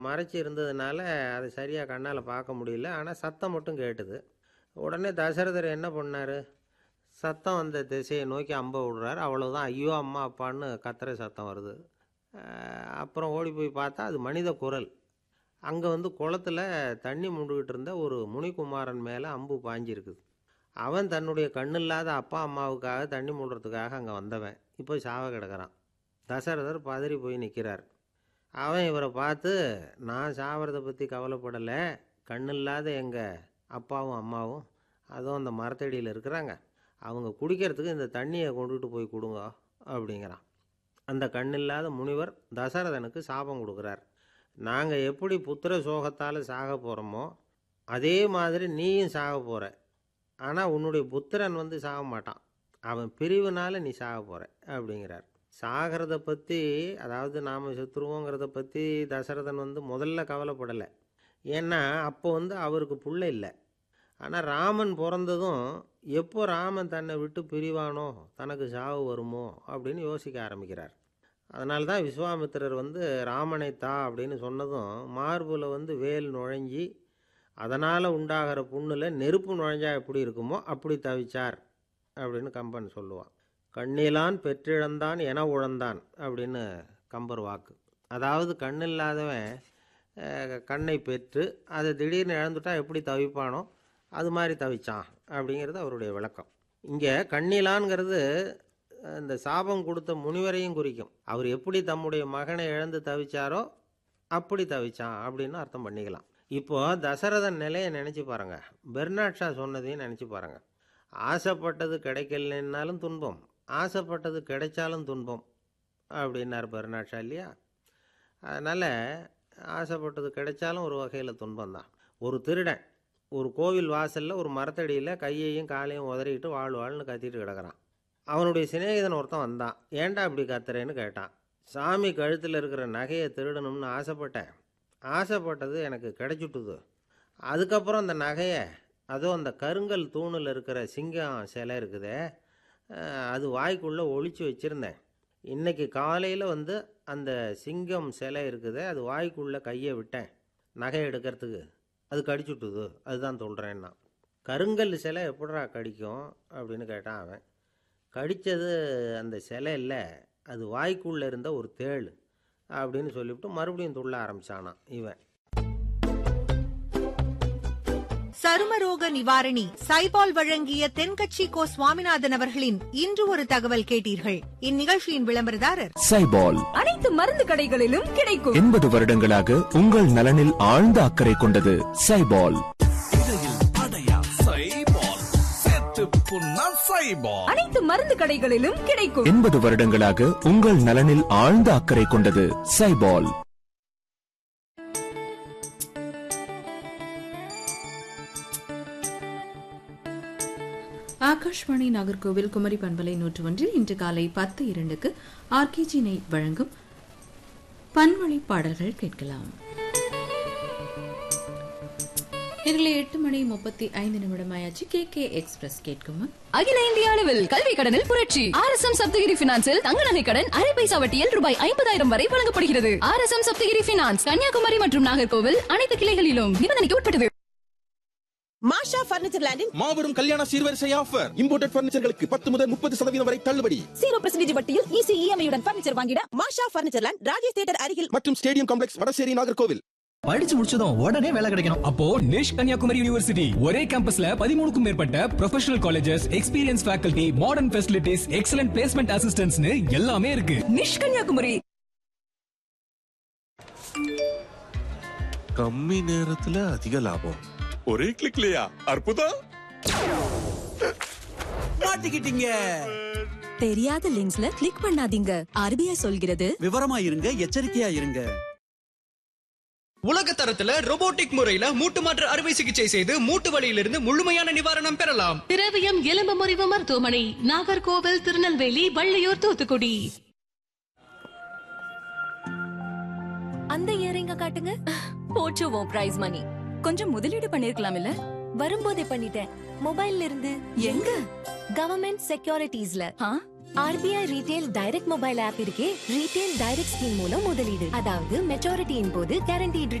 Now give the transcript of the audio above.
மறைச்சி இருந்ததுனால அது சரியாக கண்ணால் பார்க்க முடியல ஆனால் சத்தம் மட்டும் கேட்டுது உடனே தசரதர் என்ன பண்ணார் சத்தம் வந்த திசையை நோக்கி அம்பை விடுறாரு அவ்வளோதான் ஐயோ அம்மா அப்பான்னு கத்துற சத்தம் வருது அஹ் அப்புறம் ஓடி போய் பார்த்தா அது மனித குரல் அங்கே வந்து குளத்துல தண்ணி முண்டுகிட்டு இருந்த ஒரு முனிகுமாரன் மேலே அம்பு பாஞ்சிருக்குது அவன் தன்னுடைய கண்ணில்லாத அப்பா அம்மாவுக்காக தண்ணி மூடுறதுக்காக அங்கே வந்தவன் இப்போ சாவ கிடக்கிறான் தசரதர் பதறி போய் நிற்கிறார் அவன் இவரை பார்த்து நான் சாவறதை பற்றி கவலைப்படலை கண்ணில்லாத எங்கள் அப்பாவும் அம்மாவும் அதுவும் அந்த மரத்தடியில் இருக்கிறாங்க அவங்க குடிக்கிறதுக்கு இந்த தண்ணியை கொண்டுகிட்டு போய் கொடுங்க அப்படிங்கிறான் அந்த கண்ணில்லாத முனிவர் தசரதனுக்கு சாபம் கொடுக்குறார் நாங்கள் எப்படி புத்திர சோகத்தால் சாக போகிறோமோ அதே மாதிரி நீயும் சாக போகிற ஆனால் உன்னுடைய புத்திரன் வந்து சாக மாட்டான் அவன் பிரிவுனால நீ சாக போகிற அப்படிங்கிறார் சாகிறத பற்றி அதாவது நாம் செத்துருவோங்கிறத பற்றி தசரதன் வந்து முதல்ல கவலைப்படலை ஏன்னா அப்போ வந்து அவருக்கு புள்ள இல்லை ஆனால் ராமன் பிறந்ததும் எப்போ ராமன் தன்னை விட்டு பிரிவானோ தனக்கு சாவு வருமோ அப்படின்னு யோசிக்க ஆரம்பிக்கிறார் அதனால தான் விஸ்வாமித்திரர் வந்து ராமனை தா அப்படின்னு சொன்னதும் மார்புல வந்து வேல் நுழைஞ்சி அதனால் உண்டாகிற புண்ணில் நெருப்பு நுழைஞ்சா எப்படி இருக்குமோ அப்படி தவிச்சார் அப்படின்னு கம்பன் சொல்லுவான் கண்ணிலான் பெற்றிழந்தான் என உழந்தான் அப்படின்னு கம்பர் வாக்கு அதாவது கண்ணில்லாதவன் அஹ், கண்ணை பெற்று அதை திடீர்னு இழந்துட்டா எப்படி தவிப்பானோ அது மாதிரி தவிச்சான் அப்படிங்கிறது அவருடைய விளக்கம் இங்கே கண்ணிலான்ங்கிறது அஹ், இந்த சாபம் கொடுத்த முனிவரையும் குறிக்கும் அவர் எப்படி தம்முடைய மகனை இழந்து தவிச்சாரோ அப்படி தவிச்சான் அப்படின்னு அர்த்தம் பண்ணிக்கலாம் இப்போ தசரதன் நிலையை நினச்சி பாருங்க பெர்னாட் ஷா சொன்னதையும் நினச்சி பாருங்க ஆசைப்பட்டது கிடைக்கலன்னாலும் துன்பம் ஆசைப்பட்டது கிடைச்சாலும் துன்பம் அப்படின்னார் பெர்னாட் ஷா இல்லையா அதனால் ஆசைப்பட்டது கிடைச்சாலும் ஒரு வகையில் துன்பம் தான் ஒரு திருடன் ஒரு கோவில் வாசலில் ஒரு மரத்தடியில் கையையும் காலையும் உதறிக்கிட்டு வாழ் வாழ்னு கத்திட்டு கிடக்குறான் அவனுடைய சிநேகிதன் ஒருத்தன் வந்தான் ஏன்டா இப்படி கத்துறேன்னு கேட்டான் சாமி கழுத்தில் இருக்கிற நகையை திருடணும்னு ஆசைப்பட்டேன் ஆசைப்பட்டது எனக்கு கிடைச்சுட்டுது அதுக்கப்புறம் அந்த நகையை அதோ அந்த கருங்கல் தூணில் இருக்கிற சிங்கம் சிலை இருக்குதே அஹ், அது வாய்க்குள்ளே ஒளிச்சு வச்சுருந்தேன் இன்னைக்கு காலையில் வந்து அந்த சிங்கம் சிலை இருக்குதே அது வாய்க்குள்ளே கையை விட்டேன் நகை எடுக்கிறதுக்கு அது கடிச்சுட்டுது அதுதான் சொல்கிறேன்னா கருங்கல் சிலை எப்படிடா கடிக்கும் அப்படின்னு கேட்டான் அவன் கடித்தது அந்த சிலை இல்லை அது வாய்க்குள்ளே இருந்த ஒரு தேள் அப்படின்னு சொல்லிவிட்டு மறுபடியும் துள்ள ஆரம்பிச்சானான் இவன் சருமரோக நிவாரணி சைபால் வழங்கிய தென்கட்சி கோ சுவாமிநாதன் அவர்களின் இன்று ஒரு தகவல் கேட்டீர்கள் இந்நிகழ்ச்சியின் விளம்பரதாரர் சைபால் அனைத்து மருந்து கடைகளிலும் கிடைக்கும் எண்பது வருடங்களாக உங்கள் நலனில் ஆழ்ந்த அக்கறை கொண்டது சைபால் அனைத்து மருந்து கடைகளிலும் கிடைக்கும் எண்பது வருடங்களாக உங்கள் நலனில் ஆழ்ந்த அக்கறை கொண்டது சைபால் ஆகாஷ்வாணி நாகர்கோவில் குமரி பண்பலை நூற்று ஒன்றில் இன்று காலை பத்து இரண்டுக்கு ஆர்கேஜி நெய் வழங்கும் பன்மொழி பாடல்கள் கேட்கலாம் இதில் எட்டு மணி முப்பத்தி ஐந்து நிமிடமாயாச்சு கே கே எக்ஸ்பிரஸ் கேட்கும் முன் அகில இந்திய அளவில் கல்வி கடனில் புரட்சி ஆர் எஸ் எம் சப்தகிரி பினான்சில் தங்க நகை கடன் அரை பைசா வட்டியில் ரூபாய் ஐம்பதாயிரம் வரை வழங்கப்படுகிறது R S M Sapthagiri finance Kanyakumari மற்றும் நாகர்கோவில் அனைத்து கிளைகளிலும் நிபந்தனைக்கு உட்பட்டது மாஷா பர்னிச்சர் லேண்டில் மாபெரும் கல்யாண சீர்வரிசை ஆஃபர் இம்போர்ட்டட் பர்னிச்சர்களுக்கு பத்து முதல் முப்பது சதவீதம் வரை தள்ளுபடி ஜீரோ பர்சன்டேஜ் வட்டியில் ஈஸி இஎம்ஐயுடன் பர்னிச்சர் வாங்கிட Masha furniture land Rajesh theatre அருகில் மற்றும் ஸ்டேடியம் காம்ப்ளெக்ஸ் வடசேரி நாகர்கோவில் படிச்சு முடிச்சதும் உடனே வேலை கிடைக்கணும் அப்போ நிஷ் கன்னியாகுமரி யூனிவர்சிட்டி ஒரே கேம்பஸ்ல பதிமூணுக்கும் மேற்பட்ட professional colleges experience faculty modern facilities excellent placement அசிஸ்டன்ட்ஸ்னு எல்லாமே இருக்கு நிஷ் கன்னியாகுமரி கம்மி நேரத்துல அதிக லாபம் ஒரே கிளிக்லயா அற்புதம் மாட்டிக்கிட்டீங்க தெரியாத லிங்க்ஸ்ல கிளிக் பண்ணாதீங்க ஆர்பிஐ சொல்கிறது விவரமா இருங்க எச்சரிக்கையா இருங்க உலக தரத்துல robotic முறையில மூட்டு மாற்று அறுவை சிகிச்சை செய்து மூட்டு வலியிலிருந்து முழுமையான நிவாரணம் பெறலாம் திரவியம் எலும்பு முறிவு மருத்துவமனை நாகர்கோவில் திருநெல்வேலி வள்ளியூர் தூத்துக்குடி அந்த இயரிங்க காட்டுங்க போச்சுவோம் பிரைஸ் மணி கொஞ்சம் முதலீடு பண்ணிருக்கலாம் இல்ல வரும்போதே பண்ணிட்டேன் மொபைல்ல இருந்து எங்க கவர்மெண்ட் செக்யூரிட்டிஸ்ல RBI retail direct mobile app இருக்கே ரீடெயில் டைரக்ட் ஸ்கீம் மூலம் முதலீடு அதாவது மெச்சூரிட்டியின் போது கேரண்டீட்